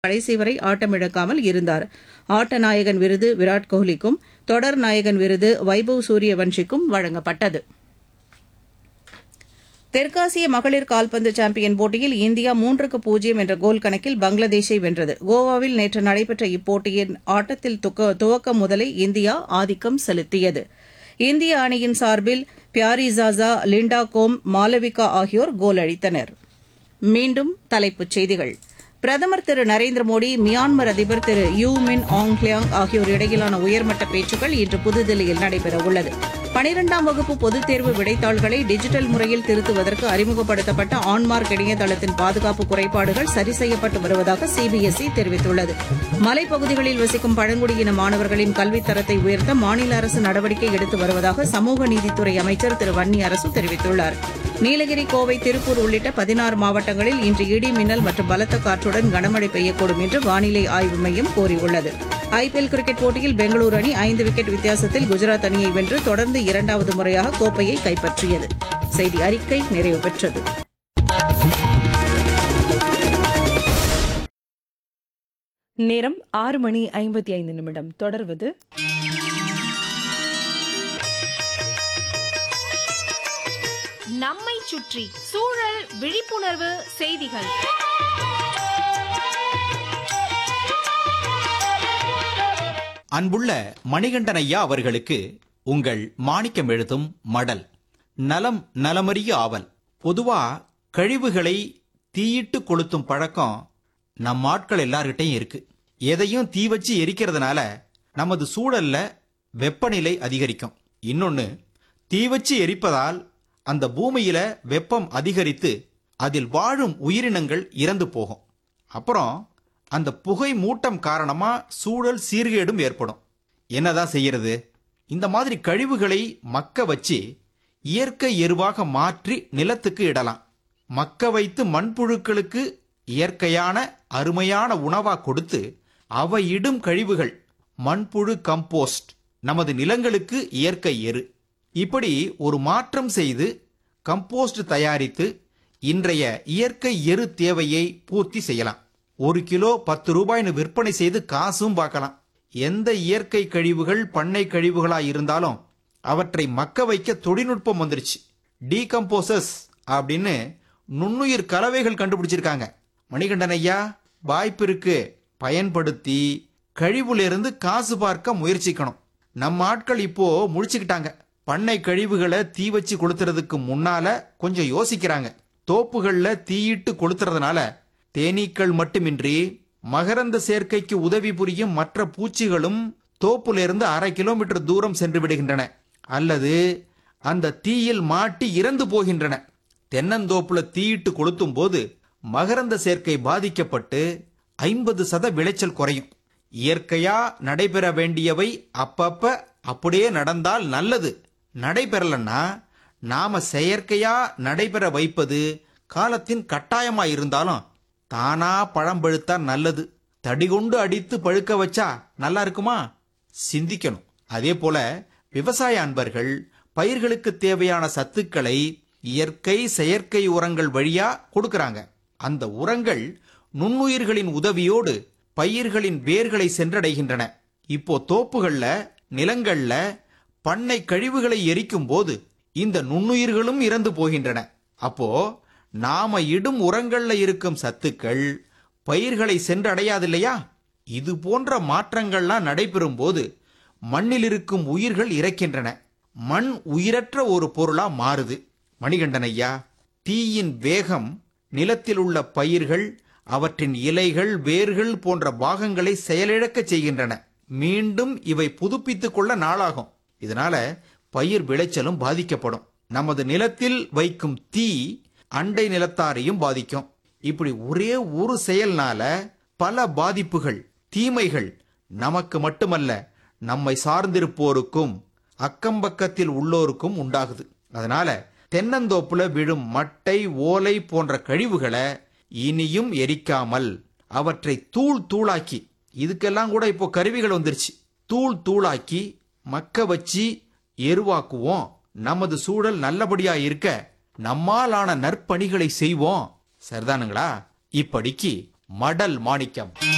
கடைசி வரை ஆட்டமிழக்காமல் இருந்தார் ஆட்ட நாயகன் விருது விராட் கோஹ்லிக்கும் தொடர் நாயகன் விருது வைபவ் சூரியவன்ஷிக்கும் வழங்கப்பட்டது தெற்காசிய மகளிர் கால்பந்து சாம்பியன் போட்டியில் இந்தியா மூன்றுக்கு பூஜ்ஜியம் என்ற கோல் கணக்கில் பங்களாதேஷை வென்றது கோவாவில் நேற்று நடைபெற்ற இப்போட்டியின் ஆட்டத்தில் துக்க- துவக்கம் முதலே இந்தியா ஆதிக்கம் செலுத்தியது இந்திய அணியின் சார்பில் பியாரிசாசா லிண்டா கோம் மாலவிகா ஆகியோர் கோல் அடித்தனர் மீண்டும் தலைப்புச் செய்திகள் பிரதமர் திரு நரேந்திர மோடி மியான்மர் அதிபர் திரு யூ மின் ஆங் ஹியாங் ஆகியோர் இடையிலான உயர்மட்ட பேச்சுக்கள் இன்று புதுதில்லியில் நடைபெறவுள்ளது பனிரெண்டாம் வகுப்பு பொதுத் தேர்வு விடைத்தாள்களை டிஜிட்டல் முறையில் திருத்துவதற்கு அறிமுகப்படுத்தப்பட்ட ஆன்மார்க் இணையதளத்தின் பாதுகாப்பு குறைபாடுகள் சரி செய்யப்பட்டு வருவதாக சிபிஎஸ்இ தெரிவித்துள்ளது மலைப்பகுதிகளில் வசிக்கும் பழங்குடியின மாணவர்களின் கல்வித் தரத்தை உயர்த்த மாநில அரசு நடவடிக்கை எடுத்து வருவதாக சமூக நீதித்துறை அமைச்சர் திரு வன்னி அரசு தெரிவித்துள்ளார் நீலகிரி கோவை திருப்பூர் உள்ளிட்ட பதினாறு மாவட்டங்களில் இன்று இடி மின்னல் மற்றும் பலத்த காற்றுடன் கனமழை பெய்யக்கூடும் என்று வானிலை ஆய்வு மையம் கூறியுள்ளது ஐபிஎல் கிரிக்கெட் போட்டியில் பெங்களூரு அணி ஐந்து விக்கெட் வித்தியாசத்தில் குஜராத் அணியை வென்று தொடர்ந்து இரண்டாவது முறையாக கோப்பையை கைப்பற்றியது செய்தி அறிக்கை நிறைவு பெற்றது நேரம் ஆறு மணி ஐம்பத்தி ஐந்து நிமிடம் தொடர்வது நம்மை சுற்றி சூழல் விழிப்புணர்வு செய்திகள் அன்புள்ள மணிகண்டன் ஐயா அவர்களுக்கு உங்கள் மாணிக்கம் எழுதும் மடல் நலம் நலமறிய ஆவல் பொதுவா கழிவுகளை தீயிட்டு கொளுத்தும் பழக்கம் நம் ஆட்கள் எல்லார்கிட்டையும் இருக்கு எதையும் தீ வச்சு எரிக்கிறதுனால நமது சூழல்ல வெப்பநிலை அதிகரிக்கும் இன்னொன்னு தீ வச்சு எரிப்பதால் அந்த பூமியில வெப்பம் அதிகரித்து அதில் வாழும் உயிரினங்கள் இறந்து போகும் அப்புறம் அந்த புகை மூட்டம் காரணமா சூழல் சீர்கேடும் ஏற்படும் என்னதான் செய்யறது இந்த மாதிரி கழிவுகளை மக்க வச்சு இயற்கை எருவாக மாற்றி நிலத்துக்கு இடலாம் மக்க வைத்து மண்புழுக்களுக்கு இயற்கையான அருமையான உணவா கொடுத்து அவை இடும் கழிவுகள் மண்புழு கம்போஸ்ட் நமது நிலங்களுக்கு இயற்கை எரு இப்படி ஒரு மாற்றம் செய்து கம்போஸ்ட் தயாரித்து இன்றைய இயற்கை எரு தேவையை பூர்த்தி செய்யலாம் ஒரு கிலோ பத்து ரூபாய்னு விற்பனை செய்து காசும் பார்க்கலாம் எந்த இயற்கை கழிவுகள் பண்ணை கழிவுகளா இருந்தாலும் அவற்றை மக்க வைக்க தொழில்நுட்பம் வந்துருச்சு டீகம்போசஸ் அப்படின்னு நுண்ணுயிர் கலவைகள் கண்டுபிடிச்சிருக்காங்க மணிகண்டன் ஐயா வாய்ப்பு இருக்கு பயன்படுத்தி கழிவுல காசு பார்க்க முயற்சிக்கணும் நம்ம ஆட்கள் இப்போ முழிச்சுக்கிட்டாங்க பண்ணை கழிவுகளை தீ வச்சு கொளுத்துறதுக்கு முன்னால கொஞ்சம் யோசிக்கிறாங்க தோப்புகள்ல தீயிட்டு கொளுத்துறதுனால தேனீக்கள் மட்டுமின்றி மகரந்த சேர்க்கைக்கு உதவி புரியும் மற்ற பூச்சிகளும் தோப்புல இருந்து அரை கிலோமீட்டர் தூரம் சென்று விடுகின்றன அல்லது அந்த தீயில் மாட்டி இறந்து போகின்றன தென்னந்தோப்புல தீயிட்டு கொளுத்தும் போது மகரந்த சேர்க்கை பாதிக்கப்பட்டு ஐம்பது சத விளைச்சல் குறையும் இயற்கையா நடைபெற வேண்டியவை அப்பப்ப அப்படியே நடந்தால் நல்லது நடைபெறலன்னா நாம செயற்கையா நடைபெற வைப்பது காலத்தின் கட்டாயமா இருந்தாலும் தானா பழம் பழுத்தா நல்லது தடி கொண்டு அடித்து பழுக்க வச்சா நல்லா இருக்குமா சிந்திக்கணும் அதே போல விவசாய அன்பர்கள் பயிர்களுக்கு தேவையான சத்துக்களை இயற்கை செயற்கை உரங்கள் வழியா கொடுக்கறாங்க அந்த உரங்கள் நுண்ணுயிர்களின் உதவியோடு பயிர்களின் வேர்களை சென்றடைகின்றன இப்போ தோப்புகள்ல நிலங்கள்ல பண்ணை கழிவுகளை எரிக்கும் போது இந்த நுண்ணுயிர்களும் இறந்து போகின்றன அப்போ நாம இடும் உரங்கள்ல இருக்கும் சத்துக்கள் பயிர்களை சென்றடையாது இல்லையா இது போன்ற மாற்றங்கள்லாம் நடைபெறும் போது மண்ணில் இருக்கும் உயிர்கள் இறக்கின்றன மண் உயிரற்ற ஒரு பொருளா மாறுது மணிகண்டன் ஐயா தீயின் வேகம் நிலத்தில் உள்ள பயிர்கள் அவற்றின் இலைகள் வேர்கள் போன்ற பாகங்களை செயலிழக்கச் செய்கின்றன மீண்டும் இவை புதுப்பித்துக் கொள்ள நாளாகும் இதனால பயிர் விளைச்சலும் பாதிக்கப்படும் நமது நிலத்தில் வைக்கும் தீ அண்டை நிலத்தாரையும் பாதிக்கும் இப்படி ஒரே ஒரு செயல்னால பல பாதிப்புகள் தீமைகள் நமக்கு மட்டுமல்ல நம்மை சார்ந்திருப்போருக்கும் அக்கம்பக்கத்தில் உள்ளோருக்கும் உண்டாகுது அதனால தென்னந்தோப்புல விழும் மட்டை ஓலை போன்ற கழிவுகளை இனியும் எரிக்காமல் அவற்றை தூள் தூளாக்கி இதுக்கெல்லாம் கூட இப்போ கருவிகள் வந்துருச்சு தூள் தூளாக்கி மக்க வச்சு எருவாக்குவோம் நமது சூழல் நல்லபடியா இருக்க நம்மாலான நற்பணிகளை செய்வோம் சரிதானுங்களா இப்படிக்கு மடல் மாணிக்கம்